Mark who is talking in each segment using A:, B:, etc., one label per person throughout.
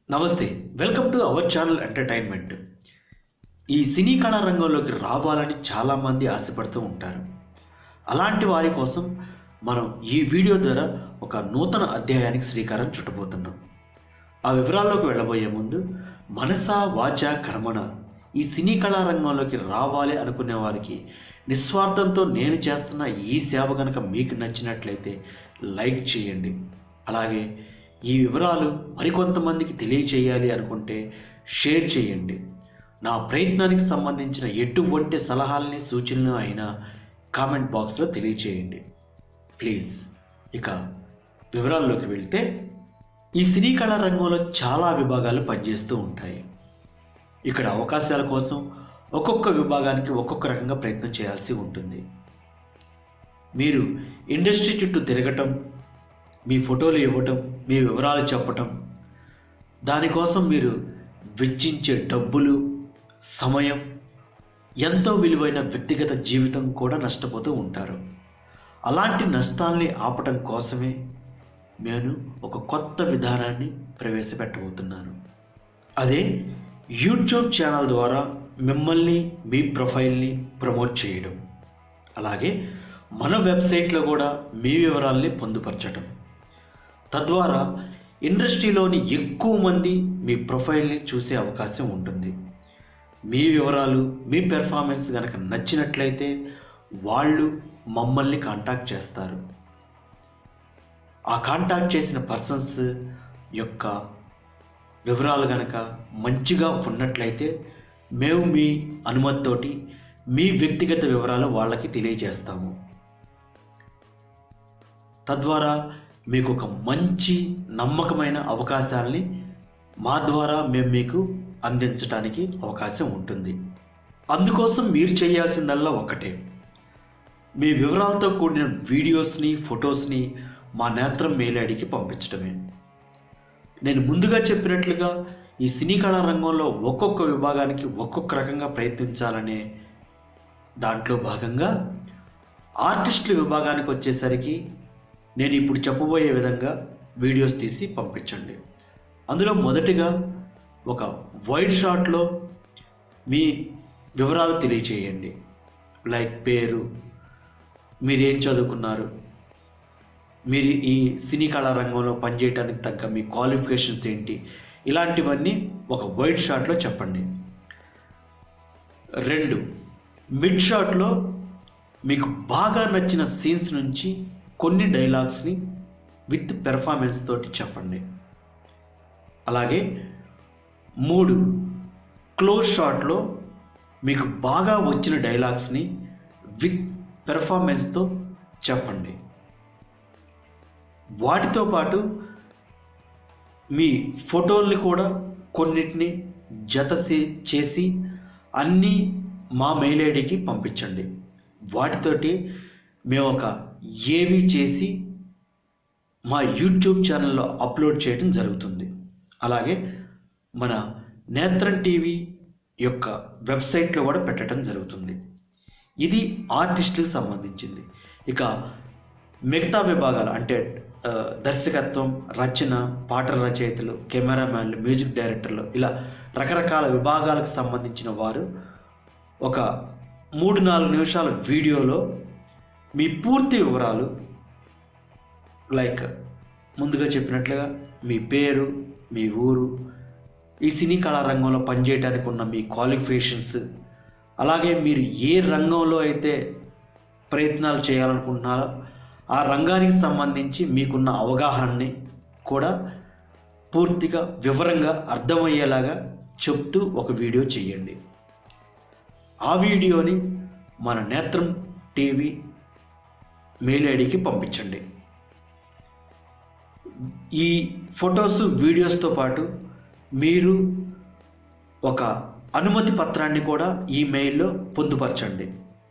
A: నమస్తే welcome to our channel entertainment ఈ cine కళా రంగంలోకి రావాలని చాలామంది ఆశపడుతూ ఉంటారు అలాంటి వారి కోసం మనం ఈ వీడియో ద్వారా ఒక నూతన అధ్యాయానికి శ్రీకారం చుట్టబోతున్నాం ఆ వివరాల్లోకి వెళ్ళబోయే ముందు మనసా వాచ కర్మణ ఈ సినీ కళా రంగంలోకి రావాలి అనుకునే వారికి నిస్వార్థంతో నేను చేస్తున్న ఈ సేవ కనుక మీకు నచ్చినట్లయితే లైక్ చేయండి అలాగే ఈ వివరాలు మరికొంతమందికి తెలియచేయాలి అనుకుంటే షేర్ చేయండి నా ప్రయత్నానికి సంబంధించిన ఎటువంటి సలహాలని సూచనలు అయినా కామెంట్ బాక్స్లో తెలియచేయండి ప్లీజ్ ఇక వివరాల్లోకి వెళ్తే ఈ సినీ కళా రంగంలో చాలా విభాగాలు పనిచేస్తూ ఉంటాయి ఇక్కడ అవకాశాల కోసం ఒక్కొక్క విభాగానికి ఒక్కొక్క రకంగా ప్రయత్నం చేయాల్సి ఉంటుంది మీరు ఇండస్ట్రీ చుట్టూ తిరగటం మీ ఫోటోలు ఇవ్వటం మీ వివరాలు చెప్పటం దానికోసం మీరు వెచ్చించే డబ్బులు సమయం ఎంతో విలువైన వ్యక్తిగత జీవితం కూడా నష్టపోతూ ఉంటారు అలాంటి నష్టాల్ని ఆపటం కోసమే నేను ఒక కొత్త విధానాన్ని ప్రవేశపెట్టబోతున్నాను అదే యూట్యూబ్ ఛానల్ ద్వారా మిమ్మల్ని మీ ప్రొఫైల్ని ప్రమోట్ చేయడం అలాగే మన వెబ్సైట్లో కూడా మీ వివరాల్ని పొందుపరచడం తద్వారా ఇండస్ట్రీలోని ఎక్కువ మంది మీ ప్రొఫైల్ని చూసే అవకాశం ఉంటుంది మీ వివరాలు మీ పెర్ఫార్మెన్స్ కనుక నచ్చినట్లయితే వాళ్ళు మమ్మల్ని కాంటాక్ట్ చేస్తారు ఆ కాంటాక్ట్ చేసిన పర్సన్స్ యొక్క వివరాలు కనుక మంచిగా ఉన్నట్లయితే మేము మీ అనుమతితోటి మీ వ్యక్తిగత వివరాలు వాళ్ళకి తెలియజేస్తాము తద్వారా మీకు ఒక మంచి నమ్మకమైన అవకాశాలని మా ద్వారా మేము మీకు అందించడానికి అవకాశం ఉంటుంది అందుకోసం మీరు చేయాల్సిందల్లా ఒకటే మీ వివరాలతో కూడిన వీడియోస్ని ఫొటోస్ని మా నేత్రం మెయిల్ ఐడికి పంపించడమే నేను ముందుగా చెప్పినట్లుగా ఈ సినీ కళా రంగంలో ఒక్కొక్క విభాగానికి ఒక్కొక్క రకంగా ప్రయత్నించాలనే దాంట్లో భాగంగా ఆర్టిస్టుల విభాగానికి వచ్చేసరికి నేను ఇప్పుడు చెప్పబోయే విధంగా వీడియోస్ తీసి పంపించండి అందులో మొదటిగా ఒక వైడ్ షాట్లో మీ వివరాలు తెలియచేయండి లైక్ పేరు మీరు ఏం చదువుకున్నారు మీరు ఈ సినీ కళా రంగంలో పనిచేయడానికి తగ్గ మీ క్వాలిఫికేషన్స్ ఏంటి ఇలాంటివన్నీ ఒక వైడ్ షాట్లో చెప్పండి రెండు మిడ్ షాట్లో మీకు బాగా నచ్చిన సీన్స్ నుంచి కొన్ని డైలాగ్స్ని విత్ పెర్ఫార్మెన్స్ తోటి చెప్పండి అలాగే మూడు క్లోజ్ షాట్లో మీకు బాగా వచ్చిన డైలాగ్స్ని విత్ పెర్ఫార్మెన్స్తో చెప్పండి వాటితో పాటు మీ ఫోటోల్ని కూడా కొన్నిటిని జత చే- చేసి అన్నీ మా మెయిల్ ఐడికి పంపించండి వాటితోటి మేము ఒక ఏవి చేసి మా యూట్యూబ్ ఛానల్లో అప్లోడ్ చేయడం జరుగుతుంది అలాగే మన నేత్రం టీవీ యొక్క వెబ్సైట్లో కూడా పెట్టడం జరుగుతుంది ఇది ఆర్టిస్టులకు సంబంధించింది ఇక మిగతా విభాగాలు అంటే ఆ, దర్శకత్వం రచన పాటల రచయితలు కెమెరామ్యాన్లు మ్యూజిక్ డైరెక్టర్లు ఇలా రకరకాల విభాగాలకు సంబంధించిన వారు ఒక మూడు నాలుగు నిమిషాల వీడియోలో మీ పూర్తి వివరాలు లైక్ ముందుగా చెప్పినట్లుగా మీ పేరు మీ ఊరు ఈ సినీ కళా రంగంలో పనిచేయడానికి ఉన్న మీ క్వాలిఫికేషన్స్ అలాగే మీరు ఏ రంగంలో అయితే ప్రయత్నాలు చేయాలనుకుంటున్నారో ఆ రంగానికి సంబంధించి మీకున్న అవగాహనని కూడా పూర్తిగా వివరంగా అర్థమయ్యేలాగా చెప్తూ ఒక వీడియో చేయండి ఆ వీడియోని మన నేత్రం టీవీ మెయిల్ ఐడికి పంపించండి ఈ ఫొటోస్ వీడియోస్తో పాటు మీరు ఒక అనుమతి పత్రాన్ని కూడా ఈ మెయిల్లో పొందుపరచండి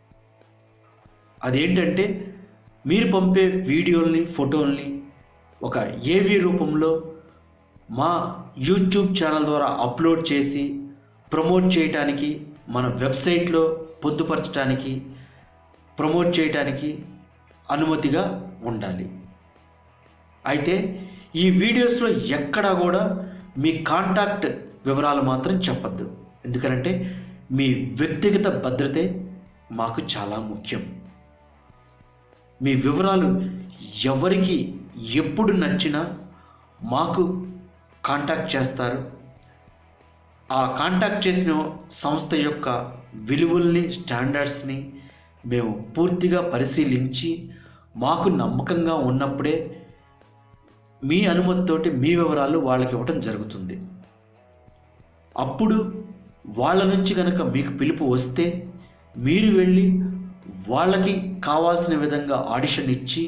A: అదేంటంటే మీరు పంపే వీడియోల్ని ఫోటోల్ని ఒక ఏవి రూపంలో మా యూట్యూబ్ ఛానల్ ద్వారా అప్లోడ్ చేసి ప్రమోట్ చేయటానికి మన వెబ్సైట్లో పొందుపరచడానికి ప్రమోట్ చేయటానికి అనుమతిగా ఉండాలి అయితే ఈ వీడియోస్లో ఎక్కడా కూడా మీ కాంటాక్ట్ వివరాలు మాత్రం చెప్పద్దు ఎందుకంటే మీ వ్యక్తిగత భద్రతే మాకు చాలా ముఖ్యం మీ వివరాలు ఎవరికి ఎప్పుడు నచ్చినా మాకు కాంటాక్ట్ చేస్తారు ఆ కాంటాక్ట్ చేసిన సంస్థ యొక్క విలువల్ని స్టాండర్డ్స్ని మేము పూర్తిగా పరిశీలించి మాకు నమ్మకంగా ఉన్నప్పుడే మీ అనుమతితోటి మీ వివరాలు వాళ్ళకి ఇవ్వటం జరుగుతుంది అప్పుడు వాళ్ళ నుంచి కనుక మీకు పిలుపు వస్తే మీరు వెళ్ళి వాళ్ళకి కావాల్సిన విధంగా ఆడిషన్ ఇచ్చి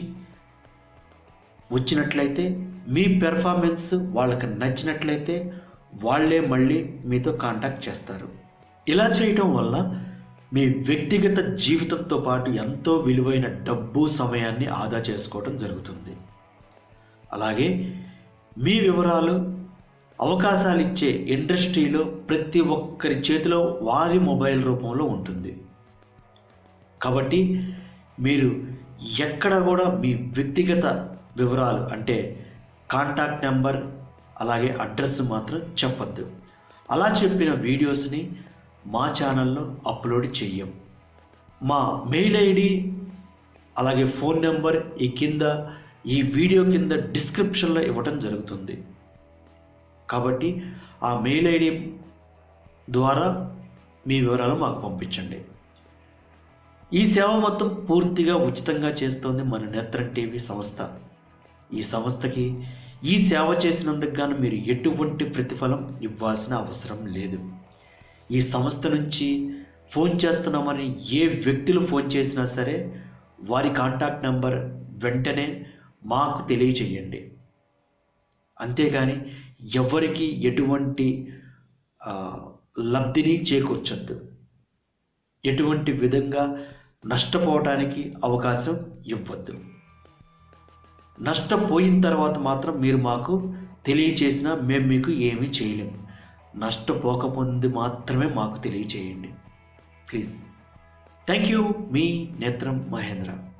A: వచ్చినట్లయితే మీ పెర్ఫార్మెన్స్ వాళ్ళకి నచ్చినట్లయితే వాళ్ళే మళ్ళీ మీతో కాంటాక్ట్ చేస్తారు ఇలా చేయటం వల్ల మీ వ్యక్తిగత జీవితంతో పాటు ఎంతో విలువైన డబ్బు సమయాన్ని ఆదా చేసుకోవడం జరుగుతుంది అలాగే మీ వివరాలు అవకాశాలు ఇచ్చే ఇండస్ట్రీలో ప్రతి ఒక్కరి చేతిలో వారి మొబైల్ రూపంలో ఉంటుంది కాబట్టి మీరు ఎక్కడ కూడా మీ వ్యక్తిగత వివరాలు అంటే కాంటాక్ట్ నెంబర్ అలాగే అడ్రస్ మాత్రం చెప్పద్దు అలా చెప్పిన వీడియోస్ని మా ఛానల్లో అప్లోడ్ చెయ్యం మా మెయిల్ ఐడి అలాగే ఫోన్ నెంబర్ ఈ కింద ఈ వీడియో కింద డిస్క్రిప్షన్లో ఇవ్వటం జరుగుతుంది కాబట్టి ఆ మెయిల్ ఐడి ద్వారా మీ వివరాలు మాకు పంపించండి ఈ సేవ మొత్తం పూర్తిగా ఉచితంగా చేస్తోంది మన నేత్రం టీవీ సంస్థ ఈ సంస్థకి ఈ సేవ చేసినందుకు గాను మీరు ఎటువంటి ప్రతిఫలం ఇవ్వాల్సిన అవసరం లేదు ఈ సంస్థ నుంచి ఫోన్ చేస్తున్నామని ఏ వ్యక్తులు ఫోన్ చేసినా సరే వారి కాంటాక్ట్ నెంబర్ వెంటనే మాకు తెలియచేయండి అంతేగాని ఎవరికి ఎటువంటి ఆ, లబ్ధిని చేకూర్చొద్దు ఎటువంటి విధంగా నష్టపోవటానికి అవకాశం ఇవ్వద్దు నష్టపోయిన తర్వాత మాత్రం మీరు మాకు తెలియచేసినా మేము మీకు ఏమీ చేయలేము నష్టపోకముందు మాత్రమే మాకు తెలియచేయండి ప్లీజ్ థ్యాంక్ యూ మీ నేత్రం మహేంద్ర